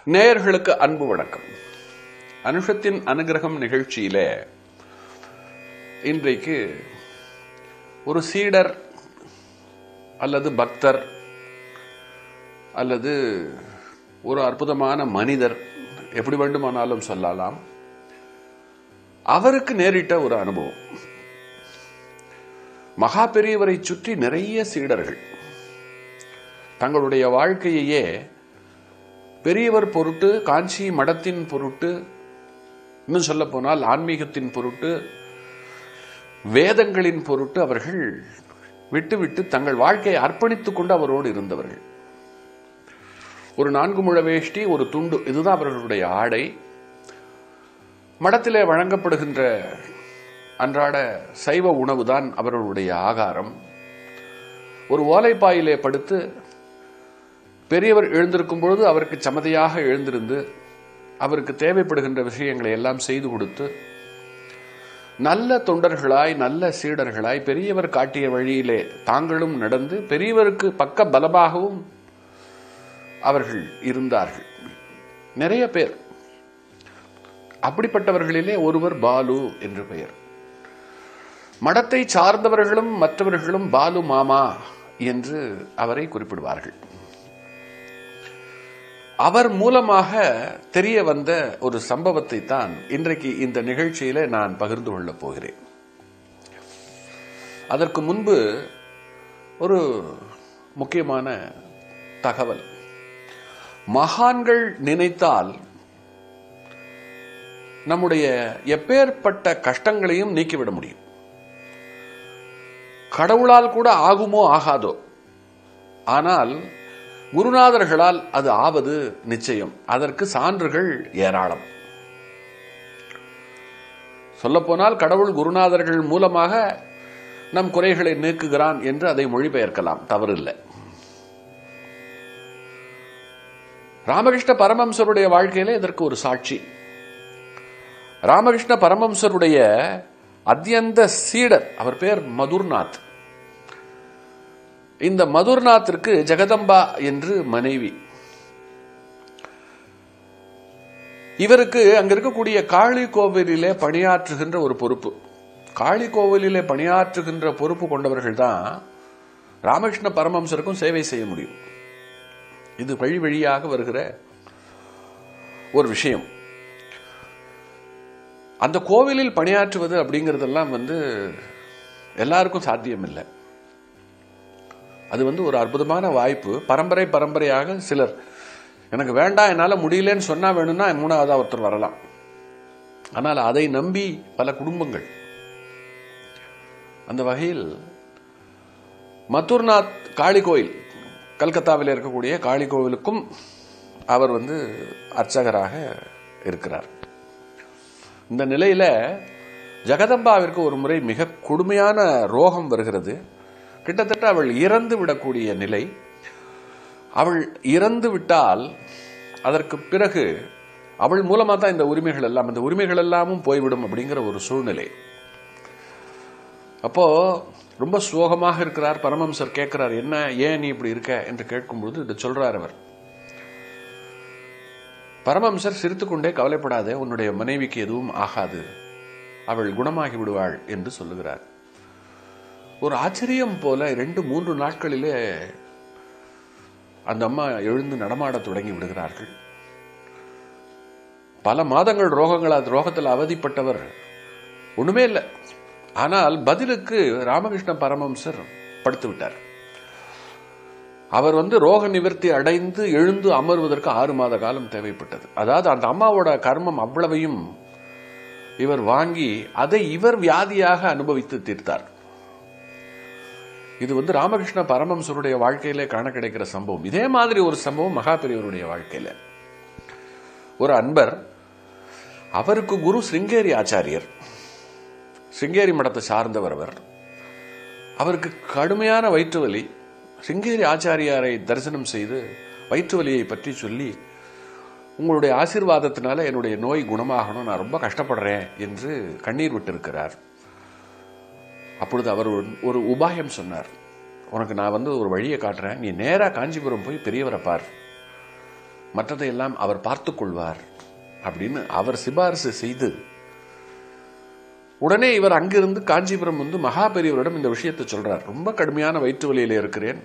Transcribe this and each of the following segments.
நேயர்களுக்கு அன்பு வணக்கம் அனுஷத்தின் அனுகிரகம் நிகழ்ச்சியில இன்றைக்கு ஒரு சீடர் அல்லது பக்தர் அல்லது ஒரு அற்புதமான மனிதர் எப்படி வேண்டுமானாலும் சொல்லலாம் அவருக்கு நேரிட்ட ஒரு அனுபவம் மகா பெரியவரை சுற்றி நிறைய சீடர்கள் தங்களுடைய வாழ்க்கையையே பெரியவர் பொருட்டு காஞ்சி மடத்தின் பொருட்டு இன்னும் சொல்ல போனால் ஆன்மீகத்தின் பொருட்டு வேதங்களின் பொருட்டு அவர்கள் விட்டுவிட்டு தங்கள் வாழ்க்கையை அர்ப்பணித்துக் கொண்டு அவரோடு இருந்தவர்கள் ஒரு நான்கு முழ வேஷ்டி ஒரு துண்டு இதுதான் அவர்களுடைய ஆடை மடத்திலே வழங்கப்படுகின்ற அன்றாட சைவ உணவுதான் அவர்களுடைய ஆகாரம் ஒரு ஓலைப்பாயிலே படுத்து பெரியவர் எழுந்திருக்கும் பொழுது அவருக்கு சமதையாக எழுந்திருந்து அவருக்கு தேவைப்படுகின்ற விஷயங்களை எல்லாம் செய்து கொடுத்து நல்ல தொண்டர்களாய் நல்ல சீடர்களாய் பெரியவர் காட்டிய வழியிலே தாங்களும் நடந்து பெரியவருக்கு பக்க பலமாகவும் அவர்கள் இருந்தார்கள் நிறைய பேர் அப்படிப்பட்டவர்களிலே ஒருவர் பாலு என்று பெயர் மடத்தை சார்ந்தவர்களும் மற்றவர்களும் பாலு மாமா என்று அவரை குறிப்பிடுவார்கள் அவர் மூலமாக தெரிய வந்த ஒரு சம்பவத்தை தான் இன்றைக்கு இந்த நிகழ்ச்சியில நான் பகிர்ந்து கொள்ளப் போகிறேன் அதற்கு முன்பு ஒரு முக்கியமான தகவல் மகான்கள் நினைத்தால் நம்முடைய எப்பேற்பட்ட கஷ்டங்களையும் நீக்கிவிட முடியும் கடவுளால் கூட ஆகுமோ ஆகாதோ ஆனால் குருநாதர்களால் அது ஆவது நிச்சயம் அதற்கு சான்றுகள் ஏராளம் சொல்லப்போனால் கடவுள் குருநாதர்கள் மூலமாக நம் குறைகளை நீக்குகிறான் என்று அதை மொழிபெயர்க்கலாம் தவறில்லை ராமகிருஷ்ண பரமம்சருடைய வாழ்க்கையிலே இதற்கு ஒரு சாட்சி ராமகிருஷ்ண பரமம்சருடைய அத்தியந்த சீடர் அவர் பேர் மதுர்நாத் இந்த மதுர்நாத்திற்கு ஜெகதம்பா என்று மனைவி இவருக்கு அங்க இருக்கக்கூடிய காளி கோவிலிலே பணியாற்றுகின்ற ஒரு பொறுப்பு காளி கோவிலிலே பணியாற்றுகின்ற பொறுப்பு கொண்டவர்கள் தான் ராமகிருஷ்ண பரமம்சருக்கும் சேவை செய்ய முடியும் இது வழி வழியாக வருகிற ஒரு விஷயம் அந்த கோவிலில் பணியாற்றுவது அப்படிங்கிறதெல்லாம் வந்து எல்லாருக்கும் சாத்தியம் இல்லை அது வந்து ஒரு அற்புதமான வாய்ப்பு பரம்பரை பரம்பரையாக சிலர் எனக்கு வேண்டாம் என்னால் முடியலன்னு சொன்னா வேணும்னா மூணாவதா ஒருத்தர் வரலாம் ஆனால் அதை நம்பி பல குடும்பங்கள் அந்த வகையில் மதுர்நாத் காளி கோயில் கல்கத்தாவில் இருக்கக்கூடிய காளி கோவிலுக்கும் அவர் வந்து அர்ச்சகராக இருக்கிறார் இந்த நிலையில ஜெகதம்பாவிற்கு ஒரு முறை மிக கொடுமையான ரோகம் வருகிறது கிட்டத்தட்ட அவள் இறந்து விடக்கூடிய நிலை அவள் இறந்து விட்டால் அதற்கு பிறகு அவள் மூலமா தான் இந்த உரிமைகள் எல்லாம் இந்த உரிமைகள் எல்லாமும் போய்விடும் அப்படிங்கிற ஒரு சூழ்நிலை அப்போ ரொம்ப சோகமாக இருக்கிறார் பரமம்சர் கேட்கிறார் என்ன ஏன் நீ இப்படி இருக்க என்று கேட்கும்பொழுது இதை சொல்றார் அவர் பரமம்சர் சிரித்துக்கொண்டே கவலைப்படாதே உன்னுடைய மனைவிக்கு எதுவும் ஆகாது அவள் குணமாகி விடுவாள் என்று சொல்லுகிறார் ஒரு ஆச்சரியம் போல ரெண்டு மூன்று நாட்களிலே அந்த அம்மா எழுந்து நடமாட தொடங்கி விடுகிறார்கள் பல மாதங்கள் ரோகங்கள் ரோகத்தில் அவதிப்பட்டவர் ஒண்ணுமே இல்லை ஆனால் பதிலுக்கு ராமகிருஷ்ண பரமம்சர் படுத்து விட்டார் அவர் வந்து ரோக நிவர்த்தி அடைந்து எழுந்து அமர்வதற்கு ஆறு மாத காலம் தேவைப்பட்டது அதாவது அந்த அம்மாவோட கர்மம் அவ்வளவையும் இவர் வாங்கி அதை இவர் வியாதியாக அனுபவித்து தீர்த்தார் இது வந்து ராமகிருஷ்ண பரமம்சருடைய வாழ்க்கையிலே காண கிடைக்கிற சம்பவம் இதே மாதிரி ஒரு சம்பவம் மகா பெரியவருடைய வாழ்க்கையில ஒரு அன்பர் அவருக்கு குரு சிருங்கேரி ஆச்சாரியர் சிங்கேரி மடத்தை சார்ந்தவர் அவர் அவருக்கு கடுமையான வயிற்று வலி சிங்கேரி ஆச்சாரியாரை தரிசனம் செய்து வயிற்று வலியை பற்றி சொல்லி உங்களுடைய ஆசீர்வாதத்தினால என்னுடைய நோய் குணமாகணும் நான் ரொம்ப கஷ்டப்படுறேன் என்று கண்ணீர் விட்டிருக்கிறார் அப்பொழுது அவர் ஒரு- ஒரு உபாயம் சொன்னார் உனக்கு நான் வந்து ஒரு வழியை காட்டுறேன் நீ நேரா காஞ்சிபுரம் போய் பெரியவரை பார் மற்றதையெல்லாம் அவர் பார்த்துக் கொள்வார் அப்படின்னு அவர் சிபாரிசு செய்து உடனே இவர் அங்கிருந்து காஞ்சிபுரம் வந்து மகா பெரியவரிடம் இந்த விஷயத்தை சொல்றார் ரொம்ப கடுமையான வயிற்று வலியில இருக்கிறேன்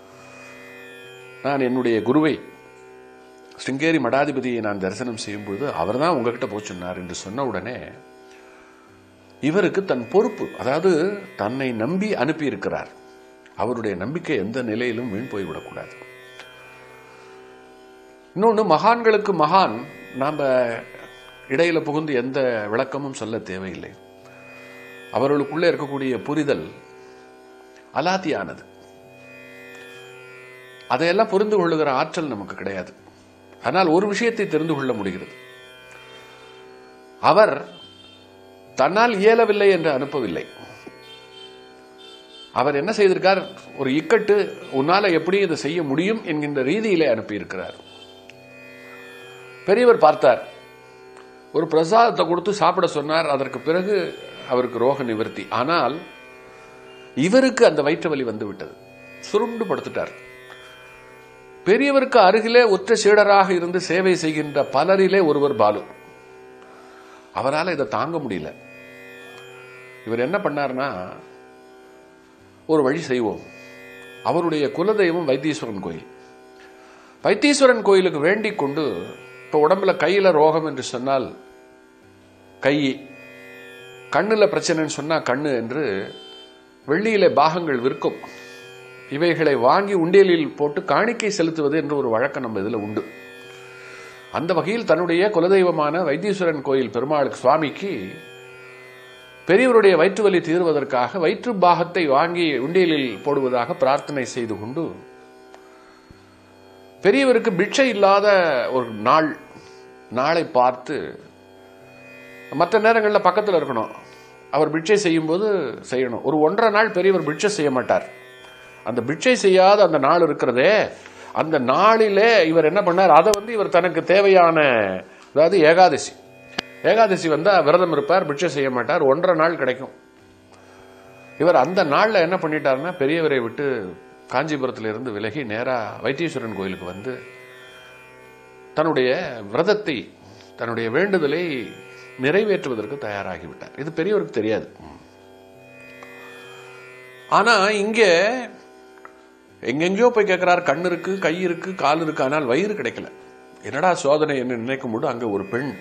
நான் என்னுடைய குருவை சிங்கேரி மடாதிபதியை நான் தரிசனம் செய்யும் பொழுது அவர் தான் உங்ககிட்ட போய் சொன்னார் என்று சொன்ன உடனே இவருக்கு தன் பொறுப்பு அதாவது தன்னை நம்பி அனுப்பி இருக்கிறார் அவருடைய நம்பிக்கை எந்த நிலையிலும் வீண் போய்விடக்கூடாது இன்னொன்று மகான்களுக்கு மகான் நாம் இடையில புகுந்து எந்த விளக்கமும் சொல்ல தேவையில்லை அவர்களுக்குள்ளே இருக்கக்கூடிய புரிதல் அலாத்தியானது அதையெல்லாம் புரிந்து கொள்ளுகிற ஆற்றல் நமக்கு கிடையாது ஆனால் ஒரு விஷயத்தை தெரிந்து கொள்ள முடிகிறது அவர் தன்னால் இயலவில்லை என்று அனுப்பவில்லை அவர் என்ன செய்திருக்கார் ஒரு இக்கட்டு உன்னால எப்படி இதை செய்ய முடியும் என்கின்ற ரீதியிலே அனுப்பியிருக்கிறார் பெரியவர் பார்த்தார் ஒரு பிரசாதத்தை கொடுத்து சாப்பிட சொன்னார் அதற்கு பிறகு அவருக்கு ரோக நிவர்த்தி ஆனால் இவருக்கு அந்த வயிற்று வலி வந்து விட்டது சுருண்டு படுத்துட்டார் பெரியவருக்கு அருகிலே ஒற்ற சீடராக இருந்து சேவை செய்கின்ற பலரிலே ஒருவர் பாலு அவரால் இதை தாங்க முடியல இவர் என்ன பண்ணார்னா ஒரு வழி செய்வோம் அவருடைய குலதெய்வம் வைத்தீஸ்வரன் கோயில் வைத்தீஸ்வரன் கோயிலுக்கு வேண்டிக் கொண்டு இப்போ உடம்புல கையில் ரோகம் என்று சொன்னால் கை கண்ணில் பிரச்சனைன்னு சொன்னால் கண்ணு என்று வெள்ளியில பாகங்கள் விற்கும் இவைகளை வாங்கி உண்டியலில் போட்டு காணிக்கை செலுத்துவது என்று ஒரு வழக்கம் நம்ம இதில் உண்டு அந்த வகையில் தன்னுடைய குலதெய்வமான வைத்தீஸ்வரன் கோயில் பெருமாளுக்கு சுவாமிக்கு பெரியவருடைய வயிற்று வலி தீர்வதற்காக வயிற்று பாகத்தை வாங்கி உண்டியலில் போடுவதாக பிரார்த்தனை செய்து கொண்டு பெரியவருக்கு பிட்சை இல்லாத ஒரு நாள் நாளை பார்த்து மற்ற நேரங்களில் பக்கத்தில் இருக்கணும் அவர் பிட்சை செய்யும்போது செய்யணும் ஒரு ஒன்றரை நாள் பெரியவர் பிட்சை செய்ய மாட்டார் அந்த பிட்சை செய்யாத அந்த நாள் இருக்கிறதே அந்த நாளிலே இவர் என்ன பண்ணார் அதை வந்து இவர் தனக்கு தேவையான அதாவது ஏகாதசி ஏகாதசி வந்தால் விரதம் இருப்பார் பிட்சை செய்ய மாட்டார் ஒன்றரை நாள் கிடைக்கும் இவர் அந்த நாளில் என்ன பண்ணிட்டாருன்னா பெரியவரை விட்டு காஞ்சிபுரத்தில் இருந்து விலகி நேராக வைத்தீஸ்வரன் கோயிலுக்கு வந்து தன்னுடைய விரதத்தை தன்னுடைய வேண்டுதலை நிறைவேற்றுவதற்கு தயாராகிவிட்டார் இது பெரியவருக்கு தெரியாது ஆனா இங்கே எங்கெங்கேயோ போய் கேட்கிறார் கண் இருக்கு கை இருக்கு கால் இருக்கு ஆனால் வயிறு கிடைக்கல என்னடா சோதனை என்ன நினைக்கும் போது அங்க ஒரு பெண்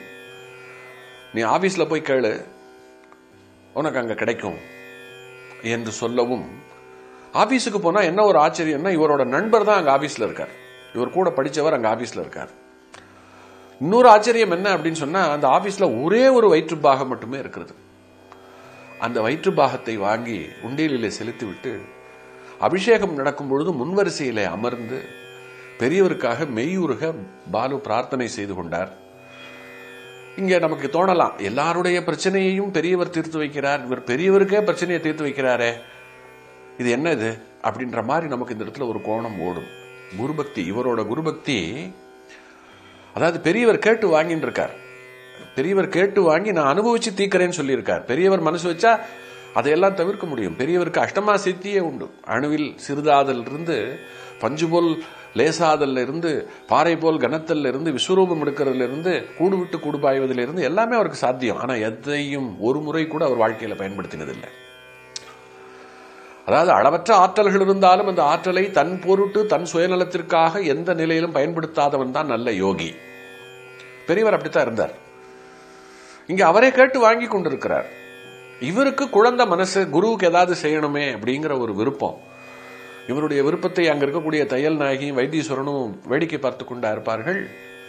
நீ ஆபீஸ்ல போய் கேளு உனக்கு அங்க கிடைக்கும் என்று சொல்லவும் ஆபீஸுக்கு போனா என்ன ஒரு ஆச்சரியம்னா இவரோட நண்பர் தான் அங்க ஆபீஸ்ல இருக்கார் இவர் கூட படிச்சவர் அங்க ஆபீஸ்ல இருக்கார் இன்னொரு ஆச்சரியம் என்ன அப்படின்னு சொன்னா அந்த ஆபீஸ்ல ஒரே ஒரு வயிற்று பாகம் மட்டுமே இருக்கிறது அந்த வயிற்று பாகத்தை வாங்கி உண்டியலிலே செலுத்திவிட்டு அபிஷேகம் நடக்கும் பொழுது முன்வரிசையிலே அமர்ந்து பெரியவருக்காக மெய்யுருக பாலு பிரார்த்தனை செய்து கொண்டார் இங்க நமக்கு தோணலாம் எல்லாருடைய பிரச்சனையையும் பெரியவர் தீர்த்து வைக்கிறார் இவர் பெரியவருக்கே பிரச்சனையை தீர்த்து வைக்கிறாரே இது என்ன இது அப்படின்ற மாதிரி நமக்கு இந்த இடத்துல ஒரு கோணம் ஓடும் குருபக்தி இவரோட குருபக்தி அதாவது பெரியவர் கேட்டு வாங்கின்னு இருக்கார் பெரியவர் கேட்டு வாங்கி நான் அனுபவிச்சு தீக்கிறேன்னு சொல்லியிருக்கார் பெரியவர் மனசு வச்சா அதையெல்லாம் தவிர்க்க முடியும் பெரியவருக்கு அஷ்டமா சித்தியே உண்டு அணுவில் சிறிதாதல் இருந்து பஞ்சு போல் லேசாதல்ல இருந்து பாறை போல் கனத்தல்ல இருந்து விஸ்வரூபம் எடுக்கிறதுல இருந்து கூடு விட்டு கூடு பாய்வதில் இருந்து எல்லாமே அவருக்கு சாத்தியம் ஆனா எதையும் ஒரு முறை கூட அவர் வாழ்க்கையில பயன்படுத்தினதில்லை அதாவது அளவற்ற ஆற்றல்கள் இருந்தாலும் அந்த ஆற்றலை தன் பொருட்டு தன் சுயநலத்திற்காக எந்த நிலையிலும் பயன்படுத்தாதவன் தான் நல்ல யோகி பெரியவர் அப்படித்தான் இருந்தார் இங்க அவரே கேட்டு வாங்கி கொண்டிருக்கிறார் இவருக்கு குழந்தை மனசு குருவுக்கு ஏதாவது செய்யணுமே அப்படிங்கிற ஒரு விருப்பம் இவருடைய விருப்பத்தை அங்க இருக்கக்கூடிய தையல் நாயகியும் வைத்தீஸ்வரனும் வேடிக்கை பார்த்து கொண்டா இருப்பார்கள்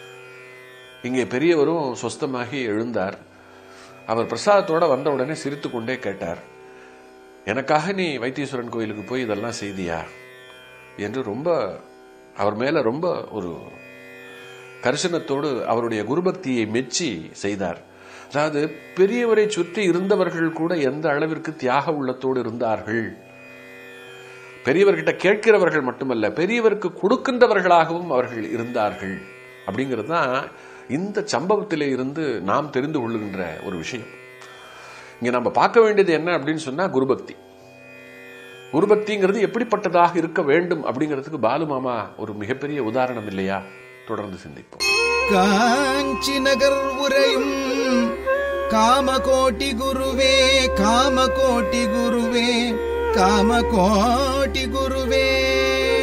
இங்கே பெரியவரும் சொஸ்தமாகி எழுந்தார் அவர் பிரசாதத்தோட வந்த உடனே சிரித்து கொண்டே கேட்டார் எனக்காக நீ வைத்தீஸ்வரன் கோயிலுக்கு போய் இதெல்லாம் செய்தியா என்று ரொம்ப அவர் மேல ரொம்ப ஒரு கரிசனத்தோடு அவருடைய குருபக்தியை மெச்சி செய்தார் அதாவது பெரியவரை சுற்றி இருந்தவர்கள் கூட எந்த அளவிற்கு தியாக உள்ளத்தோடு இருந்தார்கள் பெரியவர்கிட்ட கேட்கிறவர்கள் மட்டுமல்ல பெரியவருக்கு கொடுக்கின்றவர்களாகவும் அவர்கள் இருந்தார்கள் அப்படிங்கிறது தான் இந்த சம்பவத்திலே இருந்து நாம் தெரிந்து கொள்ளுகின்ற ஒரு விஷயம் இங்க நம்ம பார்க்க வேண்டியது என்ன அப்படின்னு சொன்னா குருபக்தி குருபக்திங்கிறது எப்படிப்பட்டதாக இருக்க வேண்டும் அப்படிங்கிறதுக்கு பாலு மாமா ஒரு மிகப்பெரிய உதாரணம் இல்லையா தொடர்ந்து சிந்திப்போம் காஞ்சி நகர் உரையும் காமகோட்டி குருவே காமகோட்டி குருவே காமகோட்டி குருவே